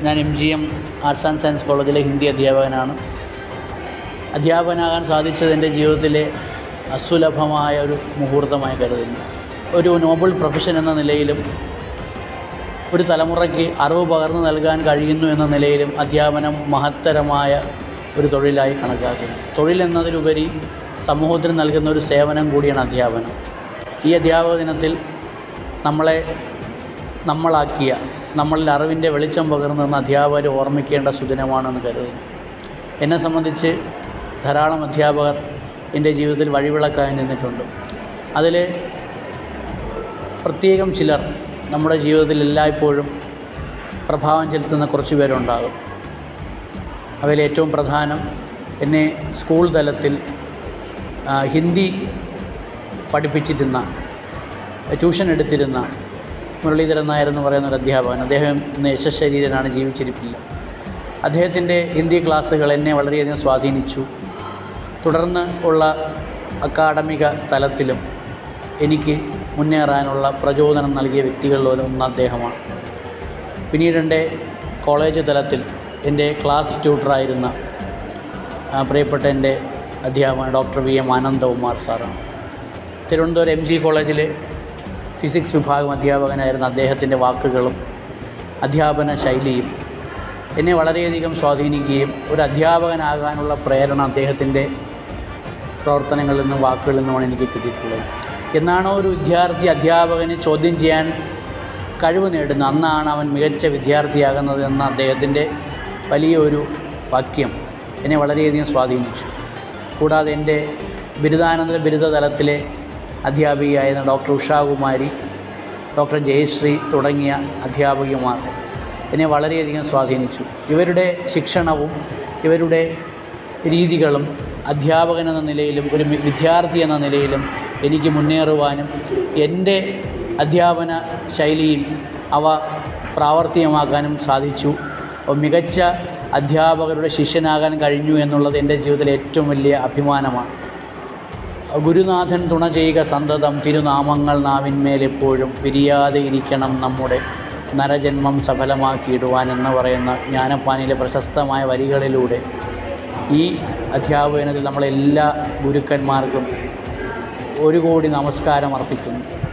ഞാൻ M G M arts and science കോളേജിലെ ഹിന്ദി അധ്യാപകനാണ് അധ്യാപകനാകാൻ സാധിച്ചത് എൻ്റെ ജീവിതത്തിലെ അസുലഭമായ ഒരു മുഹൂർത്തമായി കരുതുന്നു ഒരു നോബിൾ പ്രൊഫഷൻ എന്ന നിലയിലും ഒരു തലമുറയ്ക്ക് അറിവ് പകർന്നു നൽകാൻ കഴിയുന്നു എന്ന നിലയിലും അധ്യാപനം മഹത്തരമായ ഒരു തൊഴിലായി കണക്കാക്കുന്നു തൊഴിൽ എന്നതിലുപരി സമൂഹത്തിന് നൽകുന്ന ഒരു സേവനം കൂടിയാണ് അധ്യാപനം ഈ അധ്യാപക ദിനത്തിൽ നമ്മളെ നമ്മളാക്കിയ നമ്മളിൽ അറിവിൻ്റെ വെളിച്ചം പകർന്നു തന്ന അധ്യാപകരെ ഓർമ്മിക്കേണ്ട സുദിനമാണെന്ന് കരുതുന്നു എന്നെ സംബന്ധിച്ച് ധാരാളം അധ്യാപകർ എൻ്റെ ജീവിതത്തിൽ വഴിവിളക്കായി നിന്നിട്ടുണ്ട് അതിൽ പ്രത്യേകം ചിലർ നമ്മുടെ ജീവിതത്തിൽ എല്ലായ്പ്പോഴും പ്രഭാവം ചെലുത്തുന്ന കുറച്ച് പേരുണ്ടാകും അവയിൽ ഏറ്റവും പ്രധാനം എന്നെ സ്കൂൾ തലത്തിൽ ആ, ഹിന്ദി പഠിപ്പിച്ചിരുന്ന ട്യൂഷൻ എടുത്തിരുന്ന മുരളീധരൻ നായർ എന്ന് പറയുന്ന ഒരു അധ്യാപകൻ അദ്ദേഹം ഇന്ന് യശശരീരനാണ് ജീവിച്ചിരിപ്പില്ല അദ്ദേഹത്തിൻ്റെ ഹിന്ദി ക്ലാസ്സുകൾ എന്നെ വളരെയധികം സ്വാധീനിച്ചു തുടർന്ന് ഉള്ള അക്കാഡമിക തലത്തിലും എനിക്ക് മുന്നേറാനുള്ള പ്രചോദനം നൽകിയ വ്യക്തികളിൽ ഒന്ന് അദ്ദേഹമാണ് പിന്നീട് എൻ്റെ കോളേജ് തലത്തിൽ എൻ്റെ ക്ലാസ് ട്യൂട്ടറായിരുന്ന ആ, പ്രിയപ്പെട്ട എൻ്റെ അധ്യാപകൻ ഡോക്ടർ വി എം ആനന്ദകുമാർ സാറാണ് തിരുവനന്തപുരം എം ജി കോളേജിലെ ഫിസിക്സ് വിഭാഗം അധ്യാപകനായിരുന്ന അദ്ദേഹത്തിൻ്റെ വാക്കുകളും അധ്യാപന ശൈലിയും എന്നെ വളരെയധികം സ്വാധീനിക്കുകയും ഒരു അധ്യാപകനാകാനുള്ള പ്രേരണ അദ്ദേഹത്തിൻ്റെ പ്രവർത്തനങ്ങളിൽ നിന്നും വാക്കുകളിൽ നിന്നുമാണ് എനിക്ക് കിട്ടിയിട്ടുള്ളത് എന്നാണോ ഒരു വിദ്യാർത്ഥി അധ്യാപകന് ചോദ്യം ചെയ്യാൻ കഴിവ് നേടുന്നത് അന്നാണ് അവൻ മികച്ച വിദ്യാർത്ഥിയാകുന്നത് എന്ന അദ്ദേഹത്തിൻ്റെ വലിയൊരു വാക്യം എന്നെ വളരെയധികം സ്വാധീനിച്ചു കൂടാതെ എൻ്റെ ബിരുദാനന്തര ബിരുദ തലത്തിലെ അധ്യാപികയായിരുന്ന ഡോക്ടർ ഉഷാകുമാരി ഡോക്ടർ ജയശ്രീ തുടങ്ങിയ അധ്യാപികമാർ എന്നെ വളരെയധികം സ്വാധീനിച്ചു ഇവരുടെ ശിക്ഷണവും ഇവരുടെ രീതികളും അധ്യാപകൻ എന്ന നിലയിലും ഒരു മി- വിദ്യാർത്ഥി എന്ന നിലയിലും എനിക്ക് മുന്നേറുവാനും എൻ്റെ അധ്യാപന ശൈലിയിൽ അവ പ്രാവർത്തികമാക്കാനും സാധിച്ചു അപ്പോൾ മികച്ച അധ്യാപകരുടെ ശിഷ്യനാകാൻ കഴിഞ്ഞു എന്നുള്ളത് എൻ്റെ ജീവിതത്തിലെ ഏറ്റവും വലിയ അഭിമാനമാണ് ഗുരുനാഥൻ തുണ ചെയ്യുക സന്തതം തിരുനാമങ്ങൾ നാവിന്മേൽ എപ്പോഴും പിരിയാതെ ഇരിക്കണം നമ്മുടെ നരജന്മം സഫലമാക്കിയിടുവാൻ എന്ന് പറയുന്ന ജ്ഞാനപ്പാനിലെ പ്രശസ്തമായ വരികളിലൂടെ ഈ അധ്യാപനത്തിൽ നമ്മളെല്ലാ ഗുരുക്കന്മാർക്കും ഒരു കോടി നമസ്കാരം അർപ്പിക്കുന്നു